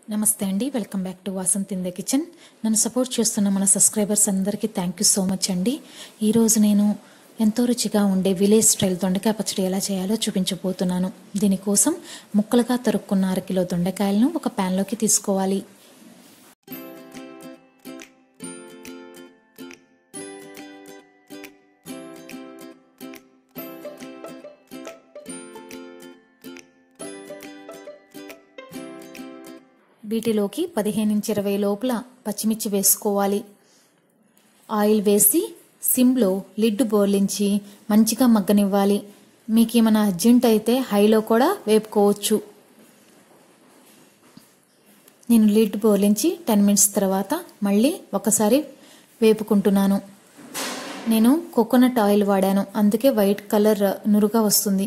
నమస్తే అండి welcome back to Vasanth in the kitchen నన్ను సపోర్ట్ చేస్తున్న మన సబ్స్క్రైబర్స్ అందరికీ థ్యాంక్ యూ సో మచ్ అండి ఈరోజు నేను ఎంతో రుచిగా ఉండే విలేజ్ స్టైల్ దొండకాయ పచ్చడి ఎలా చేయాలో చూపించబోతున్నాను దీనికోసం ముక్కలుగా తరుక్కున్న అర కిలో దొండకాయలను ఒక ప్యాన్లోకి తీసుకోవాలి వీటిలోకి పదిహేను నుంచి ఇరవై లోపల పచ్చిమిర్చి వేసుకోవాలి ఆయిల్ వేసి సిమ్లో లిడ్ బోర్లించి మంచిగా మగ్గనివ్వాలి మీకు ఏమైనా అర్జెంట్ అయితే హైలో కూడా వేపుకోవచ్చు నేను లిడ్ బోర్లించి టెన్ మినిట్స్ తర్వాత మళ్ళీ ఒకసారి వేపుకుంటున్నాను నేను కోకోనట్ ఆయిల్ వాడాను అందుకే వైట్ కలర్ నురుగా వస్తుంది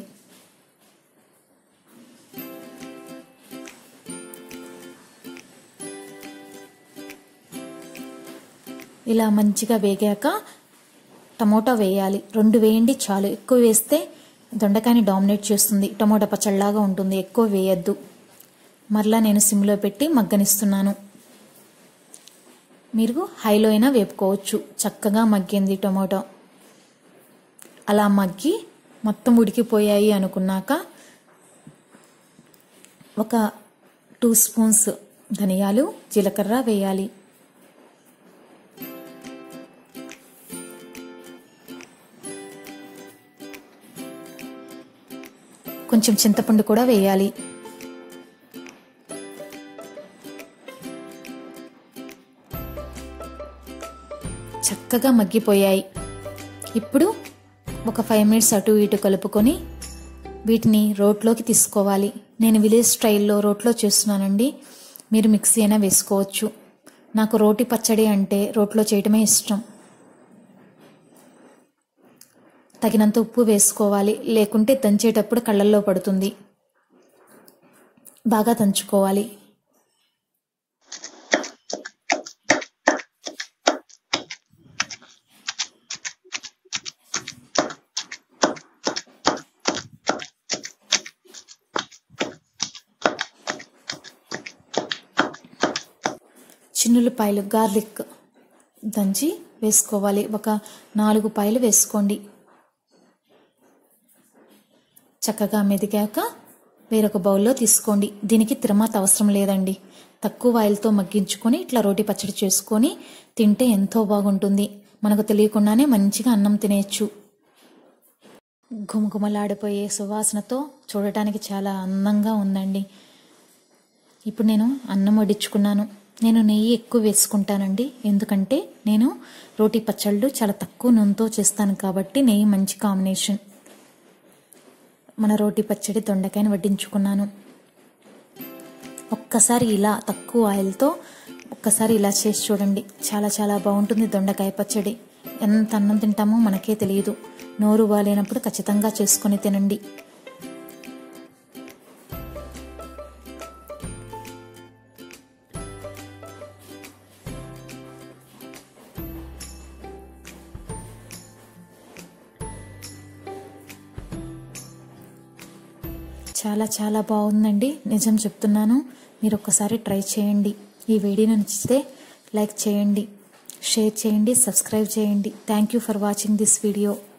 ఇలా మంచిగా వేగాక టమోటా వేయాలి రెండు వేయండి చాలు ఎక్కువ వేస్తే దొండకాయని డామినేట్ చేస్తుంది టమోటా పచ్చళ్ళలాగా ఉంటుంది ఎక్కువ వేయద్దు మరలా నేను సిమ్లో పెట్టి మగ్గనిస్తున్నాను మీరు హైలో అయినా వేపుకోవచ్చు చక్కగా మగ్గింది టమోటా అలా మగ్గి మొత్తం ఉడికిపోయాయి అనుకున్నాక ఒక టూ స్పూన్స్ ధనియాలు జీలకర్ర వేయాలి కొంచెం చింతపండు కూడా వేయాలి చక్కగా మగ్గిపోయాయి ఇప్పుడు ఒక ఫైవ్ మినిట్స్ అటు ఇటు కలుపుకొని వీటిని రోట్లోకి తీసుకోవాలి నేను విలేజ్ స్టైల్లో రోట్లో చేస్తున్నానండి మీరు మిక్సీ అయినా వేసుకోవచ్చు నాకు రోటి పచ్చడి అంటే రోట్లో చేయటమే ఇష్టం తగినంత ఉప్పు వేసుకోవాలి లేకుంటే దంచేటప్పుడు కళ్ళల్లో పడుతుంది బాగా దంచుకోవాలి చిన్నులపాయలు గార్లిక్ దంచి వేసుకోవాలి ఒక నాలుగు పాయలు వేసుకోండి చక్కగా మెదిగాక వేరొక బౌల్లో తీసుకోండి దీనికి తిరమాత అవసరం లేదండి తక్కువ ఆయిల్తో మగ్గించుకొని ఇట్లా రోటి పచ్చడి చేసుకొని తింటే ఎంతో బాగుంటుంది మనకు తెలియకుండానే మంచిగా అన్నం తినేయచ్చు గుమగుమలాడిపోయే సువాసనతో చూడటానికి చాలా అందంగా ఉందండి ఇప్పుడు నేను అన్నం వడ్డించుకున్నాను నేను నెయ్యి ఎక్కువ వేసుకుంటానండి ఎందుకంటే నేను రోటి పచ్చళ్ళు చాలా తక్కువ నూనెతో చేస్తాను కాబట్టి నెయ్యి మంచి కాంబినేషన్ మన రోటి పచ్చడి దొండకాయని వడ్డించుకున్నాను ఒక్కసారి ఇలా తక్కువ ఆయిల్తో ఒక్కసారి ఇలా చేసి చూడండి చాలా చాలా బాగుంటుంది దొండకాయ పచ్చడి ఎంత అన్నం తింటామో మనకే తెలియదు నోరు బాగాలేనప్పుడు ఖచ్చితంగా చేసుకొని తినండి చాలా చాలా బాగుందండి నిజం చెప్తున్నాను మీరు ఒక్కసారి ట్రై చేయండి ఈ వీడియో నచ్చితే లైక్ చేయండి షేర్ చేయండి సబ్స్క్రైబ్ చేయండి thank you for watching this video